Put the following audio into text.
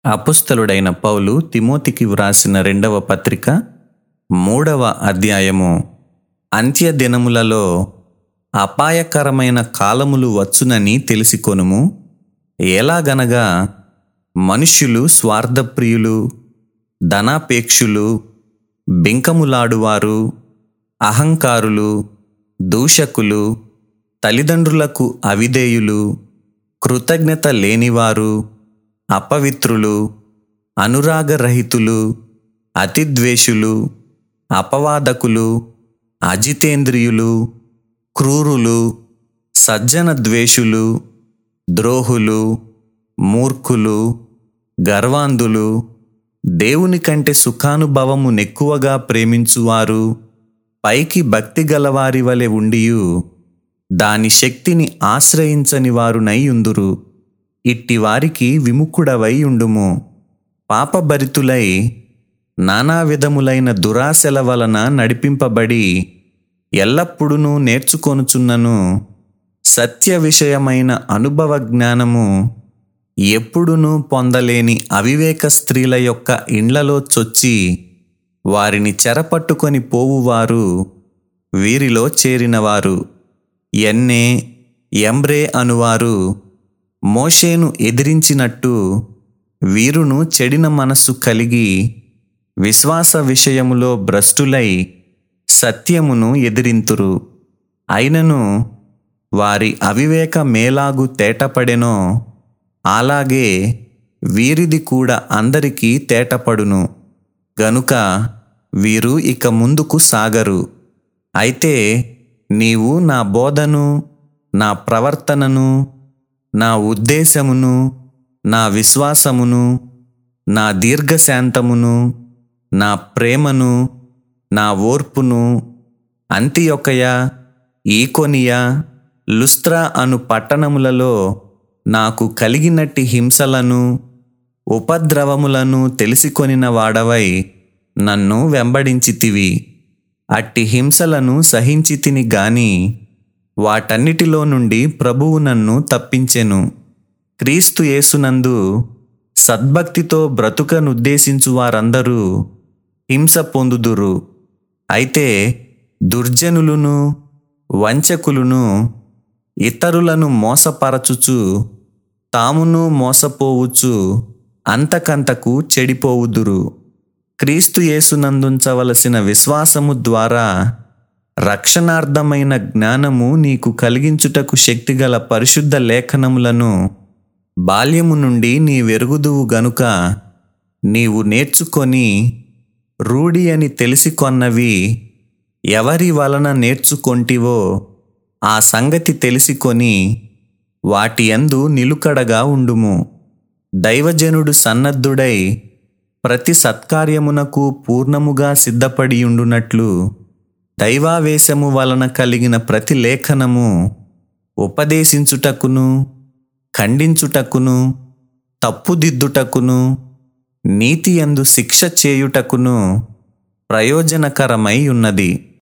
అపుస్తలుడైన పౌలు తిమోతికి వ్రాసిన రెండవ పత్రిక మూడవ అధ్యాయము అంత్య దినములలో అపాయకరమైన కాలములు వచ్చునని తెలిసికొనుము ఎలాగనగా మనుష్యులు స్వార్థప్రియులు ధనాపేక్షులు బింకములాడువారు అహంకారులు దూషకులు తల్లిదండ్రులకు అవిధేయులు కృతజ్ఞత లేనివారు అపవిత్రులు అనురాగరహితులు అతిద్వేషులు అపవాదకులు అజితేంద్రియులు క్రూరులు సజ్జన ద్వేషులు ద్రోహులు మూర్ఖులు గర్వాంధులు దేవుని కంటే సుఖానుభవము నెక్కువగా ప్రేమించువారు పైకి భక్తి గలవారి వలె ఉండియు దాని శక్తిని ఆశ్రయించని వారునై ఉందురు ఇట్టి వారికి విముఖుడవై ఉండుము పాపభరితులై నానా విధములైన దురాశల వలన నడిపింపబడి ఎల్లప్పుడూ నేర్చుకొనుచున్నను సత్య విషయమైన అనుభవ జ్ఞానము ఎప్పుడునూ పొందలేని అవివేక స్త్రీల యొక్క ఇండ్లలో చొచ్చి వారిని చెరపట్టుకొని పోవువారు వీరిలో చేరినవారు ఎన్నే ఎంబ్రే అనువారు మోషేను ఎదిరించినట్టు వీరును చెడిన మనస్సు కలిగి విశ్వాస విషయములో భ్రష్టులై సత్యమును ఎదిరింతురు అయినను వారి అవివేక మేలాగు తేటపడెనో అలాగే వీరిది కూడా అందరికీ తేటపడును గనుక వీరు ఇక ముందుకు సాగరు అయితే నీవు నా బోధను నా ప్రవర్తనను నా ఉద్దేశమును నా విశ్వాసమును నా దీర్ఘశాంతమును నా ప్రేమను నా ఓర్పును అంతియొకయ ఈకొనియా లుస్త్రా అను పట్టణములలో నాకు కలిగినట్టి హింసలను ఉపద్రవములను తెలిసికొనిన వాడవై నన్ను వెంబడించితివి అట్టి హింసలను సహించితిని గాని వాటన్నిటిలో నుండి ప్రభువు నన్ను తప్పించెను క్రీస్తు యేసునందు సద్భక్తితో బ్రతుకనుద్దేశించు వారందరూ హింస పొందుదురు అయితే దుర్జనులును వంచకులును ఇతరులను మోసపరచుచు తామును మోసపోవుచు అంతకంతకు చెడిపోవుదురు క్రీస్తు యేసునందుంచవలసిన విశ్వాసము ద్వారా రక్షణార్థమైన జ్ఞానము నీకు కలిగించుటకు శక్తిగల పరిశుద్ధ లేఖనములను బాల్యము నుండి నీ వెరుగుదువు గనుక నీవు నేర్చుకొని రూఢి అని తెలిసి కొన్నవి ఎవరి వలన నేర్చుకొంటివో ఆ సంగతి తెలిసికొని వాటి యందు నిలుకడగా ఉండుము దైవజనుడు సన్నద్ధుడై ప్రతి సత్కార్యమునకు పూర్ణముగా సిద్ధపడియుండునట్లు దైవావేశము వలన కలిగిన ప్రతి లేఖనము ఉపదేశించుటకును ఖండించుటకును తప్పుదిద్దుటకును నీతి యందు శిక్ష చేయుటకును ప్రయోజనకరమై ఉన్నది